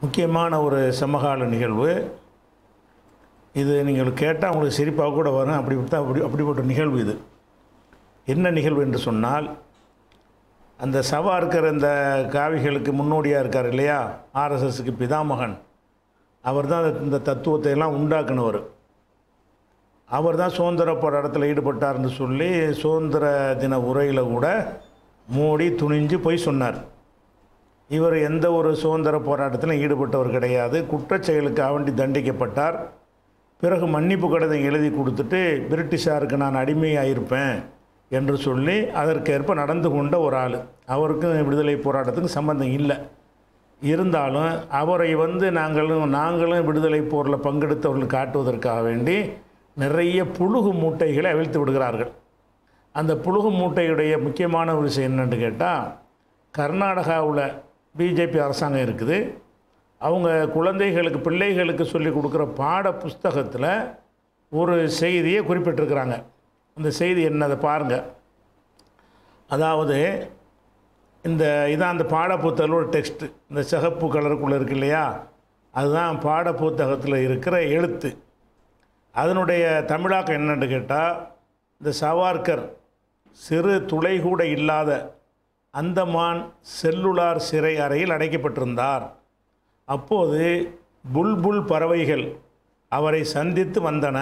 முக்கியமான ஒரு சமகால நிகழ்வு இது நீங்கள் கேட்டால் உங்களுக்கு சிரிப்பாக கூட வரும் அப்படி தான் அப்படி அப்படிப்பட்ட நிகழ்வு இது என்ன நிகழ்வு என்று சொன்னால் அந்த சவா இருக்கிற இந்த காவிகளுக்கு முன்னோடியாக இருக்கார் இல்லையா ஆர்எஸ்எஸ்க்கு பிதாமகன் அவர் தான் இந்த தத்துவத்தை எல்லாம் உண்டாக்குனவர் அவர் தான் சுதந்திர போராட்டத்தில் ஈடுபட்டார்னு சொல்லி சுதந்திர தின உரையில் கூட மோடி துணிஞ்சு போய் சொன்னார் இவர் எந்த ஒரு சுதந்திர போராட்டத்திலும் ஈடுபட்டவர் கிடையாது குற்றச் செயலுக்காக வேண்டி தண்டிக்கப்பட்டார் பிறகு மன்னிப்பு கடிதம் எழுதி கொடுத்துட்டு பிரிட்டிஷாருக்கு நான் அடிமையாக இருப்பேன் என்று சொல்லி அதற்கேற்ப நடந்து கொண்ட ஒரு ஆள் அவருக்கும் விடுதலை போராட்டத்துக்கும் சம்பந்தம் இல்லை இருந்தாலும் அவரை வந்து நாங்களும் நாங்களும் விடுதலை போரில் பங்கெடுத்தவர்கள் காட்டுவதற்காக வேண்டி நிறைய புழுகு மூட்டைகளை அவிழ்த்து விடுகிறார்கள் அந்த புழுகு மூட்டையுடைய முக்கியமான ஒரு விஷயம் என்னென்னு கேட்டால் கர்நாடகாவில் பிஜேபி அரசாங்கம் இருக்குது அவங்க குழந்தைகளுக்கு பிள்ளைகளுக்கு சொல்லி கொடுக்குற பாட புஸ்தகத்தில் ஒரு செய்தியை குறிப்பிட்டிருக்கிறாங்க அந்த செய்தி என்னதை பாருங்கள் அதாவது இந்த இதான் அந்த பாடப்புத்தகத்தில் ஒரு டெக்ஸ்ட்டு இந்த சிகப்பு கலருக்குள்ளே இருக்கு இல்லையா அதுதான் பாடப்புத்தகத்தில் இருக்கிற எழுத்து அதனுடைய தமிழாக்கம் என்னன்னு கேட்டால் இந்த சவார்கர் சிறு துளை கூட இல்லாத அந்தமான் செல்லுலார் சிறை அறையில் அடைக்கப்பட்டிருந்தார் அப்போது புல்புல் பறவைகள் அவரை சந்தித்து வந்தன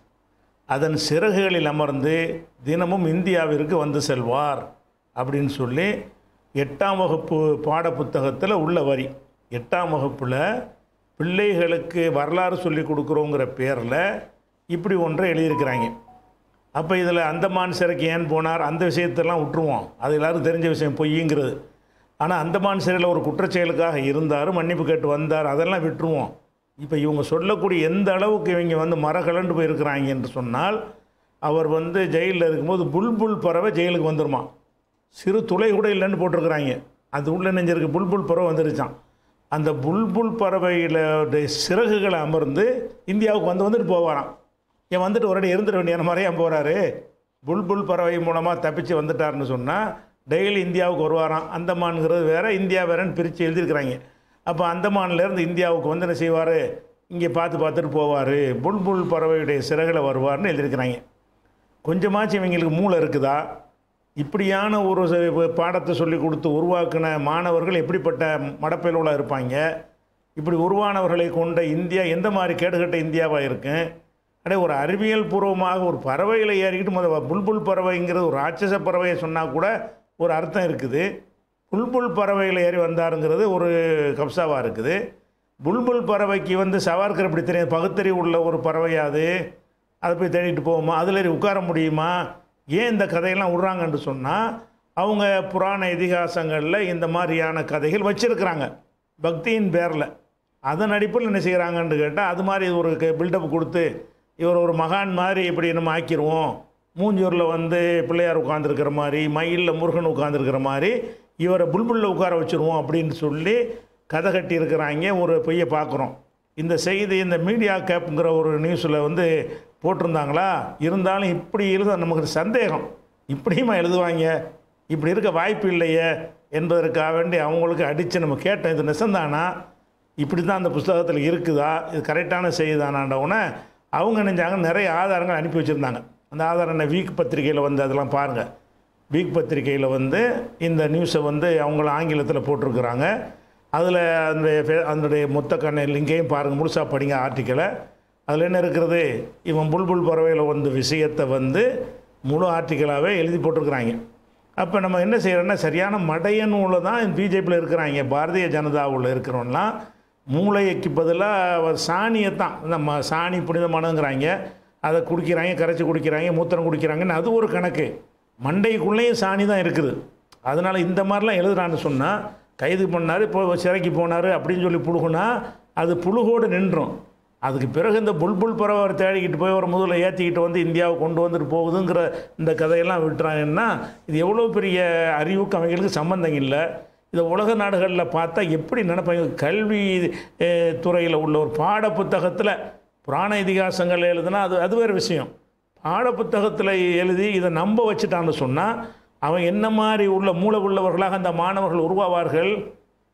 அதன் சிறகுகளில் அமர்ந்து தினமும் இந்தியாவிற்கு வந்து செல்வார் அப்படின்னு சொல்லி எட்டாம் வகுப்பு பாடப்புத்தகத்தில் உள்ள வரி எட்டாம் வகுப்பில் பிள்ளைகளுக்கு வரலாறு சொல்லி கொடுக்குறோங்கிற பேரில் இப்படி ஒன்றை எழுதியிருக்கிறாங்க அப்போ இதில் அந்தமான் சிறைக்கு ஏன் போனார் அந்த விஷயத்தெல்லாம் விட்டுருவோம் அது எல்லாரும் தெரிஞ்ச விஷயம் பொய்யுங்கிறது ஆனால் அந்தமான் சிறையில் ஒரு குற்றச்செயலுக்காக இருந்தார் மன்னிப்பு கேட்டு வந்தார் அதெல்லாம் விட்டுருவோம் இப்போ இவங்க சொல்லக்கூடிய எந்த அளவுக்கு இவங்க வந்து மரகலண்டு போயிருக்கிறாங்க என்று சொன்னால் அவர் வந்து ஜெயிலில் இருக்கும்போது புல்புல் பறவை ஜெயிலுக்கு வந்துருமா சிறு துளை கூட இல்லைன்னு போட்டிருக்கிறாங்க அது உள்ள நெஞ்சிருக்கு புல்புல் பறவை வந்துருச்சான் அந்த புல்புல் பறவையில் சிறகுகளை அமர்ந்து இந்தியாவுக்கு வந்து வந்துட்டு போவாராம் ஏன் வந்துட்டு ஒரு அடி இருந்துட வேண்டிய மாதிரி ஏன் போகிறாரு புல்புல் பறவை மூலமாக தப்பிச்சு வந்துட்டாருன்னு சொன்னால் டெய்லி இந்தியாவுக்கு வருவாராம் அந்தமான்ங்கிறது வேறு இந்தியா வேறன்னு பிரித்து எழுதியிருக்கிறாங்க அப்போ அந்தமான்லேருந்து இந்தியாவுக்கு வந்து என்ன செய்வார் இங்கே பார்த்து பார்த்துட்டு போவார் புல்புல் பறவையுடைய சிறகில் வருவார்னு எழுதியிருக்கிறாங்க கொஞ்சமாச்சும் இவங்களுக்கு மூளை இருக்குதா இப்படியான ஒரு ச- பாடத்தை சொல்லி கொடுத்து உருவாக்கின மாணவர்கள் எப்படிப்பட்ட மடப்பையிலோட இருப்பாங்க இப்படி உருவானவர்களை கொண்ட இந்தியா எந்த மாதிரி கேடுகட்ட இந்தியாவாக இருக்கும் அடே ஒரு அறிவியல் பூர்வமாக ஒரு பறவைகளை ஏறிக்கிட்டு முத புல்புல் பறவைங்கிறது ஒரு ராட்சச பறவையை சொன்னால் கூட ஒரு அர்த்தம் இருக்குது புல்புல் பறவையில் ஏறி வந்தாருங்கிறது ஒரு கப்சாவாக இருக்குது புல்புல் பறவைக்கு வந்து சவார்கர் அப்படி தெரியும் பகுத்தறிவு உள்ள ஒரு பறவையாது அதை போய் தேடிட்டு போவோமா அதில் ஏறி உட்கார முடியுமா ஏன் இந்த கதையெல்லாம் விட்றாங்கன்னு சொன்னால் அவங்க புராண இதிகாசங்களில் இந்த மாதிரியான கதைகள் வச்சுருக்கிறாங்க பக்தியின் பேரில் அதன் அடிப்படையில் என்ன செய்கிறாங்கன்னு கேட்டால் அது மாதிரி ஒரு பில்டப் கொடுத்து இவர் ஒரு மகான் மாதிரி இப்படி நம்ம ஆக்கிடுவோம் மூஞ்சூரில் வந்து பிள்ளையார் உட்காந்துருக்கிற மாதிரி மயிலில் முருகன் உட்காந்துருக்கிற மாதிரி இவரை புல்புல்ல உட்கார வச்சுருவோம் அப்படின்னு சொல்லி கதை கட்டி இருக்கிறாங்க ஒரு பொய்யை பார்க்குறோம் இந்த செய்தி இந்த மீடியா கேப்புங்கிற ஒரு நியூஸில் வந்து போட்டிருந்தாங்களா இருந்தாலும் இப்படி எழுத நமக்கு சந்தேகம் இப்படியுமா எழுதுவாங்க இப்படி இருக்க வாய்ப்பு இல்லையே என்பதற்காக வேண்டி அவங்களுக்கு அடித்து நம்ம கேட்டோம் இது நெசந்தானா இப்படி தான் அந்த புஸ்தகத்தில் இருக்குதா இது கரெக்டான செய்தி தானாண்டவுடனே அவங்க நினைஞ்சாங்க நிறைய ஆதாரங்கள் அனுப்பி வச்சுருந்தாங்க அந்த ஆதாரம் என்ன வீக் பத்திரிகையில் வந்து அதெல்லாம் பாருங்கள் வீக் பத்திரிகையில் வந்து இந்த நியூஸை வந்து அவங்கள ஆங்கிலத்தில் போட்டிருக்கிறாங்க அதில் அந்த ஃபே- அதனுடைய மொத்த கண்ண லிங்கையும் பாருங்கள் முழுசாக படிங்க ஆர்டிக்கலை அதில் என்ன இருக்கிறது இவன் புல்புல் பறவையில் வந்து விஷயத்தை வந்து முழு ஆர்டிக்கலாகவே எழுதி போட்டிருக்கிறாங்க அப்போ நம்ம என்ன செய்கிறோன்னா சரியான மடைய நூலை தான் பிஜேபியில் இருக்கிறாங்க பாரதிய ஜனதாவில் இருக்கிறவன்லாம் மூளைக்கு பதிலாக சாணியை தான் நம்ம சாணி புனிதமானங்கிறாங்க அதை குடிக்கிறாங்க கரைச்சி குடிக்கிறாங்க மூத்திரம் குடிக்கிறாங்கன்னு அது ஒரு கணக்கு மண்டைக்குள்ளேயும் சாணி தான் இருக்குது அதனால் இந்த மாதிரிலாம் எழுதுறான்னு சொன்னால் கைது பண்ணார் இப்போ சிறைக்கு போனார் அப்படின்னு சொல்லி புழுகுனா அது புழுகோடு நின்றும் அதுக்கு பிறகு இந்த புல்புல் பறவை அவர் தேடிக்கிட்டு போய் ஒரு முதல்ல ஏற்றிக்கிட்டு வந்து இந்தியாவை கொண்டு வந்துட்டு போகுதுங்கிற இந்த கதையெல்லாம் விட்டுறாங்கன்னா இது எவ்வளோ பெரிய அறிவுக்கு அவங்களுக்கு சம்மந்தம் இல்லை இதை உலக நாடுகளில் பார்த்தா எப்படி நினைப்பாங்க கல்வி துறையில் உள்ள ஒரு பாட புத்தகத்தில் புராண இதிகாசங்கள் எழுதுனா அது அது வேறு விஷயம் பாட புத்தகத்தில் எழுதி இதை நம்ப வச்சுட்டான்னு சொன்னால் அவன் என்ன மாதிரி உள்ள மூளை உள்ளவர்களாக அந்த மாணவர்கள் உருவாவார்கள்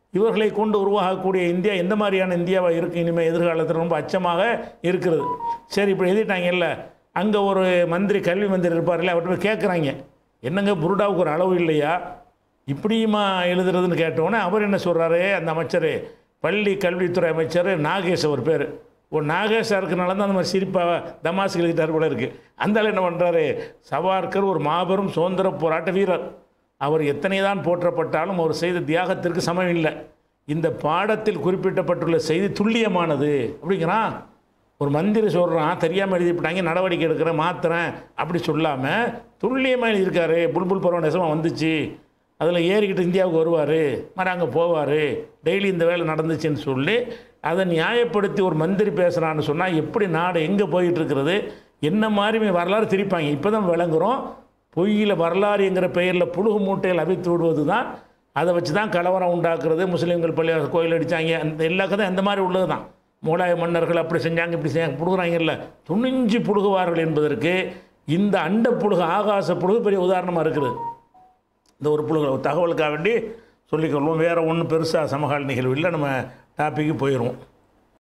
இவர்களை கொண்டு உருவாகக்கூடிய இந்தியா எந்த மாதிரியான இந்தியாவாக இருக்குது இனிமேல் எதிர்காலத்தில் ரொம்ப அச்சமாக இருக்கிறது சரி இப்படி எழுதிட்டாங்கல்ல அங்கே ஒரு மந்திரி கல்வி மந்திரி இருப்பார்ல அவர்கிட்ட போய் கேட்குறாங்க என்னங்க புருடாவுக்கு ஒரு அளவு இல்லையா இப்படியுமா எழுதுறதுன்னு கேட்டோன்னே அவர் என்ன சொல்கிறாரு அந்த அமைச்சர் பள்ளி கல்வித்துறை அமைச்சர் நாகேஷ் அவர் பேர் ஒரு நாகேஷாக இருக்கனால தான் அந்த மாதிரி சிரிப்பாக தமாசு எழுதிட்டார் போல இருக்குது அந்த ஆள் என்ன பண்ணுறாரு சவார்கர் ஒரு மாபெரும் சுதந்திர போராட்ட வீரர் அவர் எத்தனை தான் போற்றப்பட்டாலும் அவர் செய்த தியாகத்திற்கு சமம் இல்லை இந்த பாடத்தில் குறிப்பிட்டப்பட்டுள்ள செய்தி துல்லியமானது அப்படிங்கிறான் ஒரு மந்திரி சொல்கிறான் தெரியாமல் எழுதிவிட்டாங்க நடவடிக்கை எடுக்கிறேன் மாத்துறேன் அப்படி சொல்லாமல் துல்லியமாக எழுதியிருக்காரு புல்புல் பருவ நெசமாக வந்துச்சு அதில் ஏறிக்கிட்டு இந்தியாவுக்கு வருவார் மாதிரி அங்கே போவார் டெய்லி இந்த வேலை நடந்துச்சுன்னு சொல்லி அதை நியாயப்படுத்தி ஒரு மந்திரி பேசுகிறான்னு சொன்னால் எப்படி நாடு எங்கே போயிட்டு இருக்கிறது என்ன மாதிரி வரலாறு திரிப்பாங்க இப்போ தான் விளங்குறோம் பொய்யில் வரலாறு என்கிற பெயரில் புழுகு மூட்டையில் அவித்து விடுவது தான் அதை வச்சு தான் கலவரம் உண்டாக்குறது முஸ்லீம்கள் பள்ளி கோயில் அடித்தாங்க அந்த எல்லா கதை அந்த மாதிரி உள்ளது தான் முகலாய மன்னர்கள் அப்படி செஞ்சாங்க இப்படி செஞ்சாங்க புடுகுறாங்கல்ல துணிஞ்சு புடுகுவார்கள் என்பதற்கு இந்த அண்ட புழுகு ஆகாச புழுகு பெரிய உதாரணமாக இருக்குது இந்த ஒரு புழுகு ஒரு தகவலுக்காக வேண்டி சொல்லிக்கொள்வோம் வேறு ஒன்றும் பெருசாக சமகால நிகழ்வு இல்லை நம்ம டாப்பிக்கு போயிடுவோம்